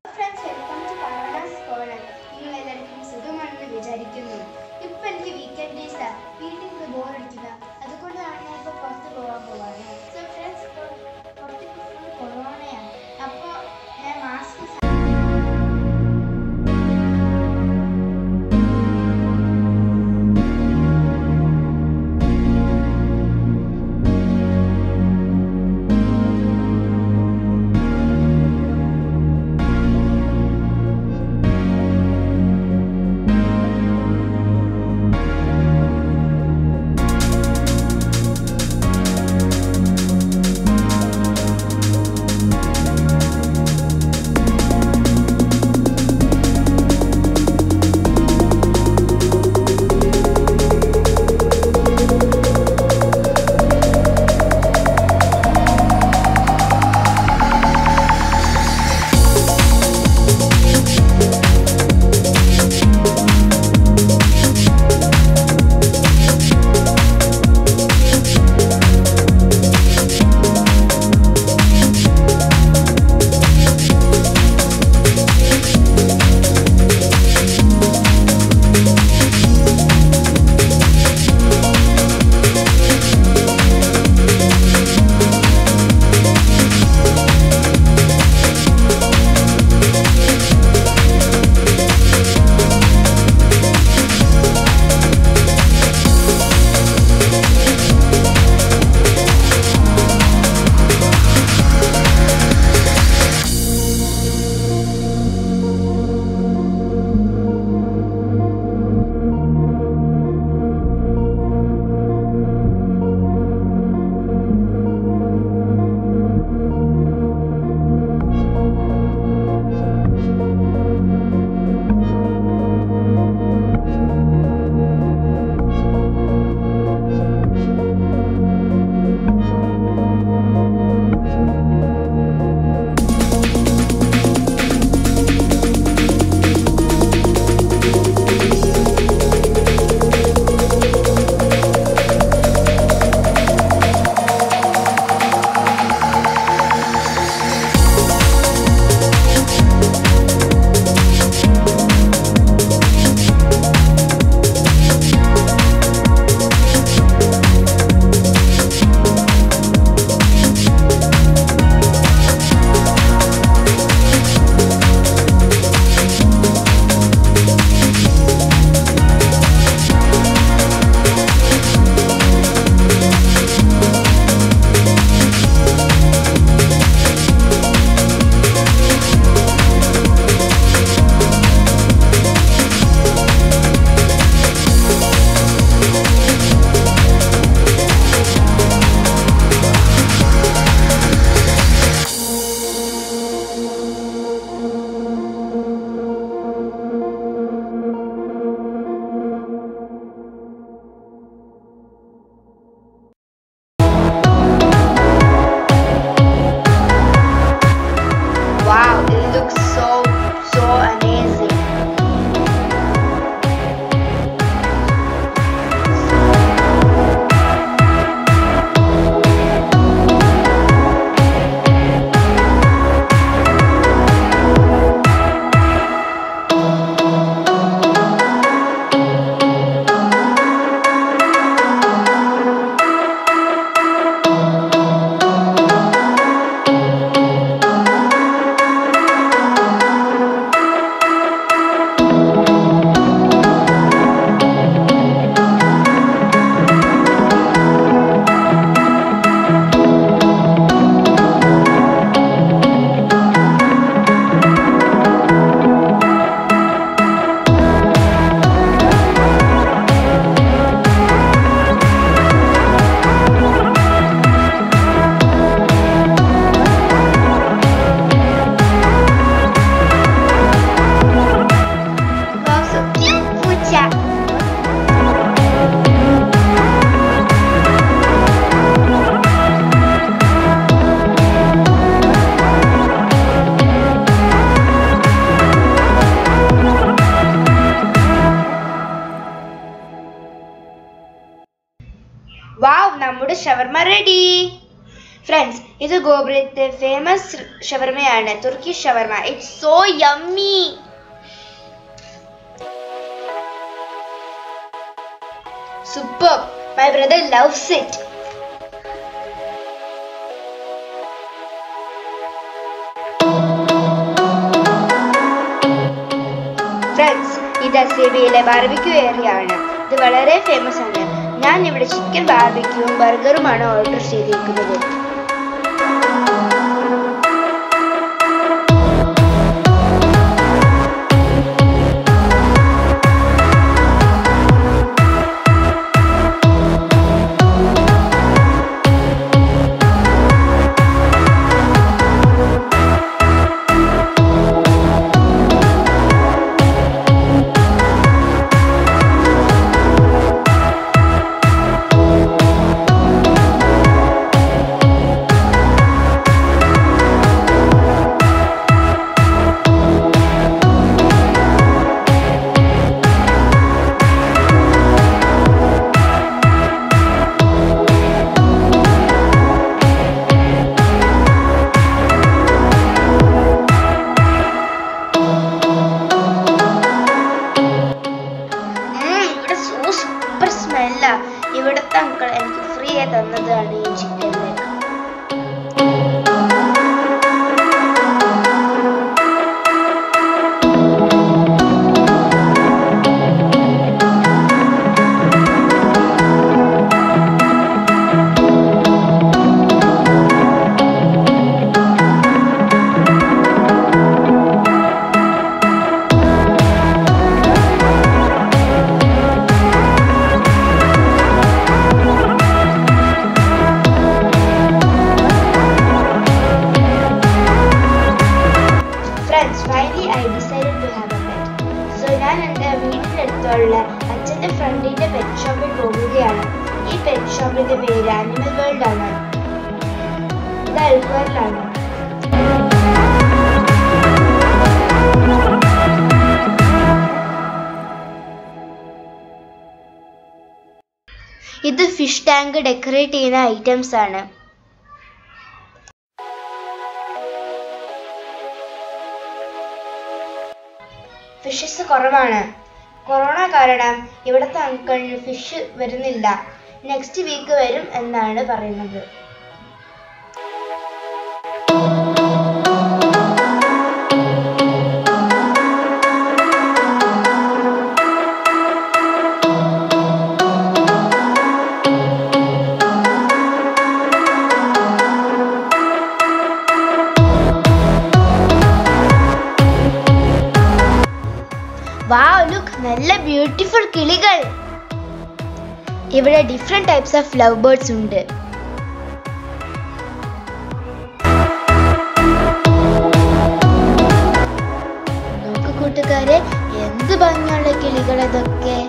Friends welcome to കണ്ണഡാസ് corner നിങ്ങൾ എല്ലാവർക്കും സുഖമാണെന്ന് വിചാരിക്കുന്നു ഇപ്പൊ എനിക്ക് വീക്കെൻഡ് ഡേയ്സ് വീട്ടിൽ നിന്ന് ബോറടിക്കുക അതുകൊണ്ടാണ് ഞാൻ ഇപ്പോൾ പുറത്ത് പോകാൻ പോവാണ് സോ ഫ്രണ്ട്സ് ഇപ്പോൾ പുറത്തേക്ക് ഫുൾ കൊറോണയാണ് അപ്പോൾ ഞാൻ mask Wow, it looks so, so amazing. Wow, so cute, Pucha. Wow നമ്മുടെ ഷവർമ റെഡി ഫ്രണ്ട്സ് ഇത് ഗോപുരത്തെ ഫേമസ് ഷവർമയാണ് തുർക്കി shawarma it's so yummy super my brother loves it friends ഇത് അസേബിയയിലെ ബാർബിക്യൂ ഏരിയ ആണ് ഇത് വളരെ ഫേമസ് ആണ് ഞാൻ ഇവിടെ ചിക്കൻ ബാർബിക്യൂവും ബർഗറുമാണ് ഓർഡർ ചെയ്തിരിക്കുന്നത് ഉം, ഇവിടെ സോ സൂപ്പർ സ്മെല്ല ഇവിടുത്തെ അങ്കിൾ എനിക്ക് ഫ്രീ ആയി തന്നതാണ് ഈ chicken leg friends finally I decided to have a pet so ഞാൻ എൻ്റെ വീടിനടുത്തുള്ള അച്ഛൻ്റെ ഫ്രണ്ടിൻ്റെ പെറ്റ് ഷോപ്പിൽ പോകുകയാണ് ഈ പെറ്റ് ഷോപ്പിൻ്റെ പേര് ആനിമൽ വേൾഡ് ആണ് ഇത് അൽക്വറിലാണ് ഇത് ഫിഷ് ടാങ്ക് ഡെക്കറേറ്റ് ചെയ്യുന്ന ഐറ്റംസ് ആണ് ഫിഷസ് കുറവാണ് കൊറോണ കാരണം ഇവിടുത്തെ അങ്കിളിന് ഫിഷ് വരുന്നില്ല നെക്സ്റ്റ് വീക്ക് വരും എന്നാണ് പറയുന്നത് വാവ് ലുക്ക് നല്ല ബ്യൂട്ടിഫുൾ കിളികൾ ഇവിടെ different types of love birds ഉണ്ട് നോക്ക് കൂട്ടുകാരെ എന്ത് ഭംഗിയുള്ള കിളികൾ ഇതൊക്കെ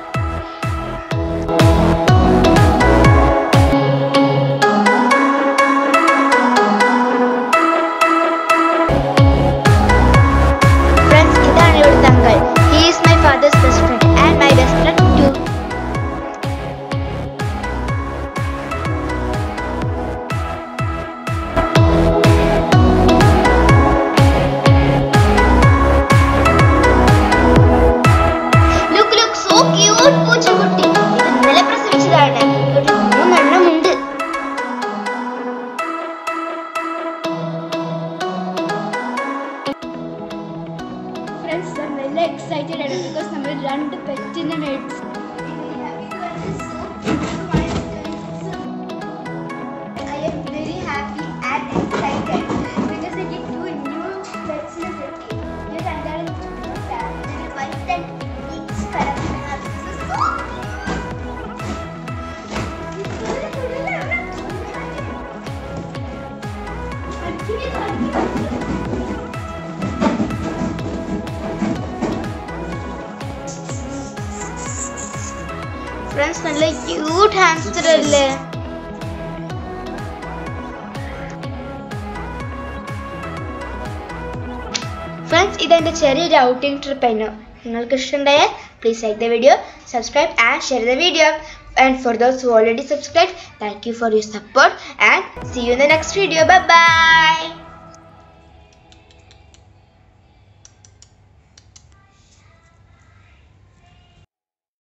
ഫ്രണ്ട്സ് ഇതാണ് ഇവിടുത്തെ uncle he is my father's best friend and my best friend too look look so cute പൂച്ചക്കുട്ടി ഇത് ഇന്നലെ പ്രസവിച്ചതാണ് ഒരു മൂന്നെണ്ണം ഉണ്ട് ഫ്രണ്ട്സ് ഞാൻ നല്ല എക്സൈറ്റഡ് ആണ് ബിക്കോസ് നമ്മൾ രണ്ട് പെറ്റിനെ മേടിച്ചു I am very happy and excited because I get two new pets in the city. You can tell it's white and each color. This is so friends നല്ല ക്യൂട്ട് ഹാംസ്റ്റർ അല്ലേ friends ഇതെൻ്റെ ചെറിയൊരു outing trip ആയിരുന്നു നിങ്ങൾക്ക് ഇഷ്ടമുണ്ടായാൽ please like the video subscribe and share the video and for those who already subscribed thank you for your support and see you in the next video bye bye